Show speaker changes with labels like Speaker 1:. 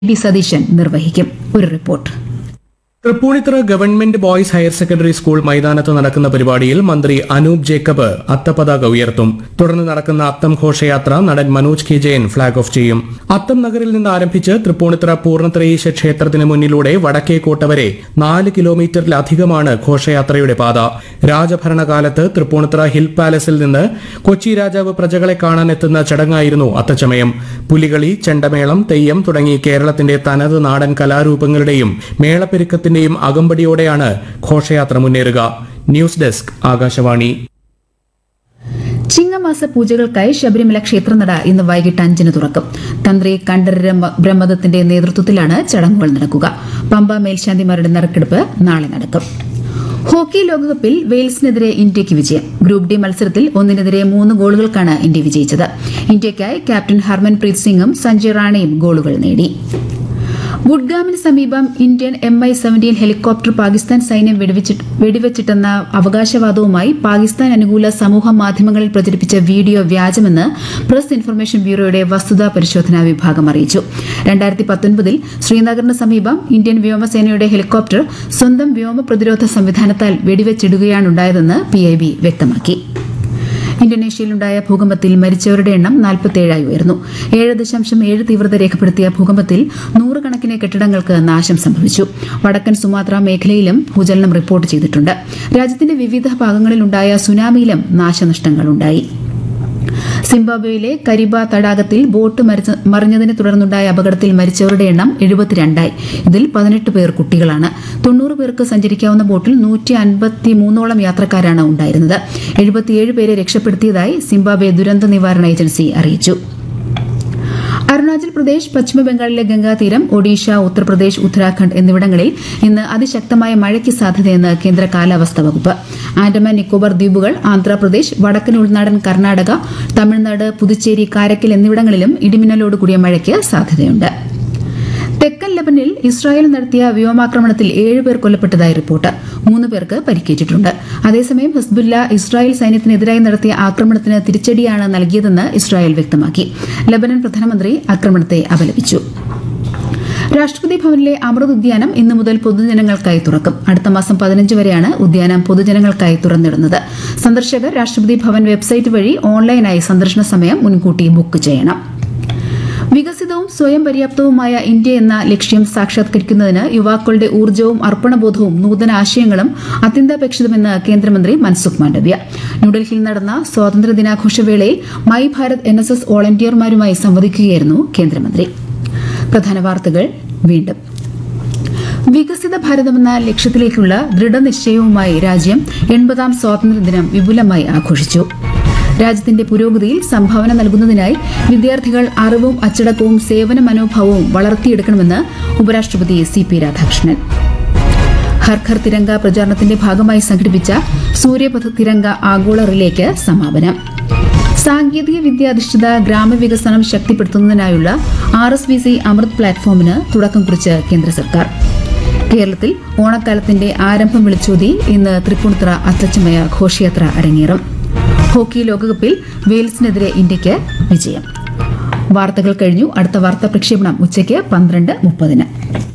Speaker 1: D Satheesan നിർവഹിക്കും ഒരു report
Speaker 2: Thrippunithura government boys higher secondary school മൈതാനത്ത് നടക്കുന്ന പരിപാടിയിൽ മന്ത്രി അനൂപ് ജേക്കബ് അത്തപതാക ഉയർത്തും തുടർന്ന് നടക്കുന്ന അത്തം ഘോഷയാത്ര നടൻ Manoj K Jayan flag off ചെയ്യും അത്തം നഗറിൽ നിന്ന് ആരംഭിച്ച് തൃപ്പൂണിത്തുറ പൂർണ്ണത്രയീശ ക്ഷേത്രത്തിന് മുന്നിലൂടെ വടക്കേക്കോട്ട വരെ നാല് കിലോമീറ്ററിലധികമാണ് ഘോഷയാത്രയുടെ പാത രാജഭരണകാലത്ത് തൃപ്പൂണിത്തുറ ഹിൽ പാലസിൽ നിന്ന് കൊച്ചി രാജാവ് പ്രജകളെ കാണാനെത്തുന്ന ചടങ്ങായിരുന്നു അത്തച്ചമയം പുലികളി ചെണ്ടമേളം തെയ്യം തുടങ്ങി കേരളത്തിന്റെ തനത് നാടൻ കലാരൂപങ്ങളുടെയും മേളപ്പെരുക്കത്തിന്റെയും അകമ്പടിയോടെയാണ് ഘോഷയാത്ര മുന്നേറുക ന്യൂസ് ഡെസ്ക് ആകാശവാണി
Speaker 1: ചിങ്ങമാസ പൂജകൾക്കായി ശബരിമല ക്ഷേത്രനട ഇന്ന് വൈകിട്ട് അഞ്ചിന് തുറക്കും തന്ത്രി കണ്ഠരര ബ്രഹ്മദത്തിന്റെ നേതൃത്വത്തിലാണ് ചടങ്ങുകൾ നടക്കുക പമ്പ മേൽശാന്തിമാരുടെ നറുക്കെടുപ്പ് നാളെ നടക്കും ഹോക്കി ലോകകപ്പിൽ വെയിൽസിനെതിരെ ഇന്ത്യയ്ക്ക് വിജയം ഗ്രൂപ്പ് ഡി മത്സരത്തിൽ ഒന്നിനെതിരെ മൂന്ന് ഗോളുകൾക്കാണ് ഇന്ത്യ വിജയിച്ചത് ഇന്ത്യയ്ക്കായി ക്യാപ്റ്റൻ ഹർമൻപ്രീത് സിംഗും സഞ്ജയ് റാണയും ഗോളുകൾ നേടി ഗുഡ്ഗാമിന് സമീപം Indian M I seventeen helicopter Pakistan സൈന്യം വെടിവെച്ചിട്ട് വെടിവെച്ചിട്ടെന്ന അവകാശവാദവുമായി പാകിസ്ഥാൻ അനുകൂല സമൂഹ മാധ്യമങ്ങളിൽ പ്രചരിപ്പിച്ച വീഡിയോ വ്യാജമെന്ന് പ്രസ് ഇൻഫർമേഷൻ ബ്യൂറോയുടെ വസ്തുതാ പരിശോധനാ വിഭാഗം അറിയിച്ചു രണ്ടായിരത്തി പത്തൊൻപതിൽ ശ്രീനഗറിന് സമീപം ഇന്ത്യൻ വ്യോമസേനയുടെ ഹെലികോപ്റ്റർ സ്വന്തം വ്യോമ പ്രതിരോധ സംവിധാനത്താൽ വെടിവെച്ചിടുകയാണുണ്ടായതെന്ന് പി ഐ ബി വ്യക്തമാക്കി ഇന്തോനേഷ്യയിലുണ്ടായ ഭൂകമ്പത്തിൽ മരിച്ചവരുടെ എണ്ണം നാൽപ്പത്തേഴായി ഉയർന്നു ഏഴ് ദശാംശം ഏഴ് തീവ്രത രേഖപ്പെടുത്തിയ ഭൂകമ്പത്തിൽ നൂറുകണക്കിന് കെട്ടിടങ്ങൾക്ക് നാശം സംഭവിച്ചു വടക്കൻ സുമാത്ര മേഖലയിലും ഭൂചലനം റിപ്പോർട്ട് ചെയ്തിട്ടുണ്ട് രാജ്യത്തിന്റെ വിവിധ ഭാഗങ്ങളിലുണ്ടായ സുനാമിയിലും നാശനഷ്ടങ്ങളുണ്ടായി സിംബാബ്വേയിലെ കരിബ തടാകത്തിൽ ബോട്ട് മരിച്ച- മറിഞ്ഞതിനെ തുടർന്നുണ്ടായ അപകടത്തിൽ മരിച്ചവരുടെ എണ്ണം എഴുപത്തിരണ്ടായി ഇതിൽ പതിനെട്ട് പേർ കുട്ടികളാണ് തൊണ്ണൂറ് പേർക്ക് സഞ്ചരിക്കാവുന്ന ബോട്ടിൽ നൂറ്റി അൻപത്തി മൂന്നോളം യാത്രക്കാരാണ് ഉണ്ടായിരുന്നത് എഴുപത്തിയേഴ് പേരെ രക്ഷപ്പെടുത്തിയതായി സിംബാബ്വെ ദുരന്ത നിവാരണ ഏജൻസി അറിയിച്ചു അരുണാചൽ പ്രദേശ് പശ്ചിമബംഗാളിലെ ഗംഗാതീരം ഒഡീഷ ഉത്തർപ്രദേശ് ഉത്തരാഖണ്ഡ് എന്നിവിടങ്ങളിൽ ഇന്ന് അതിശക്തമായ മഴയ്ക്ക് സാധ്യതയെന്ന് കേന്ദ്ര കാലാവസ്ഥാ വകുപ്പ് ആൻഡമാൻ നിക്കോബാർ ദ്വീപുകൾ ആന്ധ്രാപ്രദേശ് വടക്കൻ ഉൾനാടൻ കർണാടക തമിഴ്നാട് പുതുച്ചേരി കാരക്കൽ എന്നിവിടങ്ങളിലും ഇടിമിന്നലോട് കൂടിയ മഴയ്ക്ക് സാധ്യതയുണ്ട് തെക്കൻ ലബനിൽ ഇസ്രായേൽ നടത്തിയ വ്യോമാക്രമണത്തിൽ ഏഴ് പേർ കൊല്ലപ്പെട്ടതായി റിപ്പോർട്ട് മൂന്ന് പേർക്ക് പരിക്കേറ്റിട്ടുണ്ട് അതേസമയം ഹസ്ബുല്ല ഇസ്രായേൽ സൈന്യത്തിനെതിരായി നടത്തിയ ആക്രമണത്തിന് തിരിച്ചടിയാണ് നൽകിയതെന്ന് ഇസ്രായേൽ വ്യക്തമാക്കി ലബനൻ പ്രധാനമന്ത്രി ആക്രമണത്തെ അപലപിച്ചു രാഷ്ട്രപതി ഭവനിലെ അമൃത് ഉദ്യാനം ഇന്നു മുതൽ പൊതുജനങ്ങൾക്കായി തുറക്കും അടുത്ത മാസം പതിനഞ്ച് വരെയാണ് ഉദ്യാനം പൊതുജനങ്ങൾക്കായി തുറന്നിടുന്നത് സന്ദർശകർ രാഷ്ട്രപതി ഭവൻ വെബ്സൈറ്റ് വഴി ഓൺലൈനായി സന്ദർശന സമയം മുൻകൂട്ടി ബുക്ക് ചെയ്യണം വികസിതവും സ്വയം പര്യാപ്തവുമായ ഇന്ത്യ എന്ന ലക്ഷ്യം സാക്ഷാത്കരിക്കുന്നതിന് യുവാക്കളുടെ ഊർജ്ജവും അർപ്പണബോധവും നൂതന ആശയങ്ങളും അത്യന്താപേക്ഷിതമെന്ന് കേന്ദ്രമന്ത്രി മൻസുഖ് മാണ്ഡവ്യ ന്യൂഡൽഹിയിൽ നടന്ന സ്വാതന്ത്ര്യ ദിനാഘോഷവേളയിൽ my Bharat N S S വോളണ്ടിയർമാരുമായി സംവദിക്കുകയായിരുന്നു കേന്ദ്രമന്ത്രി പ്രധാന വാർത്തകൾ വീണ്ടും വികസിത ഭാരതമെന്ന ലക്ഷ്യത്തിലേക്കുള്ള ദൃഢനിശ്ചയവുമായി രാജ്യം എൺപതാം സ്വാതന്ത്ര്യദിനം വിപുലമായി ആഘോഷിച്ചു രാജ്യത്തിന്റെ പുരോഗതിയിൽ സംഭാവന നൽകുന്നതിനായി വിദ്യാർത്ഥികൾ അറിവും അച്ചടക്കവും സേവന മനോഭാവവും വളർത്തിയെടുക്കണമെന്ന് ഉപരാഷ്ട്രപതി സി പി രാധാകൃഷ്ണൻ ഹർ ഘർ തിരങ്ക പ്രചാരണത്തിന്റെ ഭാഗമായി സംഘടിപ്പിച്ച സൂര്യപഥ തിരങ്ക ആഗോള റിലേക്ക് സമാപനം സാങ്കേതിക വിദ്യ അധിഷ്ഠിത ഗ്രാമവികസനം ശക്തിപ്പെടുത്തുന്നതിനായുള്ള R S V C Amrit പ്ലാറ്റ്ഫോമിന് തുടക്കം കുറിച്ച് കേന്ദ്ര സർക്കാർ കേരളത്തിൽ ഓണക്കാലത്തിന്റെ ആരംഭം വിളിച്ചോതി ഇന്ന് തൃപ്പൂണിത്തുറ അത്തച്ചമയ ഘോഷയാത്ര അരങ്ങേറും ഹോക്കി ലോകകപ്പിൽ വെയിൽസിനെതിരെ ഇന്ത്യയ്ക്ക് വിജയം വാർത്തകൾ കഴിഞ്ഞു അടുത്ത വാർത്താ പ്രക്ഷേപണം ഉച്ചയ്ക്ക് പന്ത്രണ്ട് മുപ്പതിന്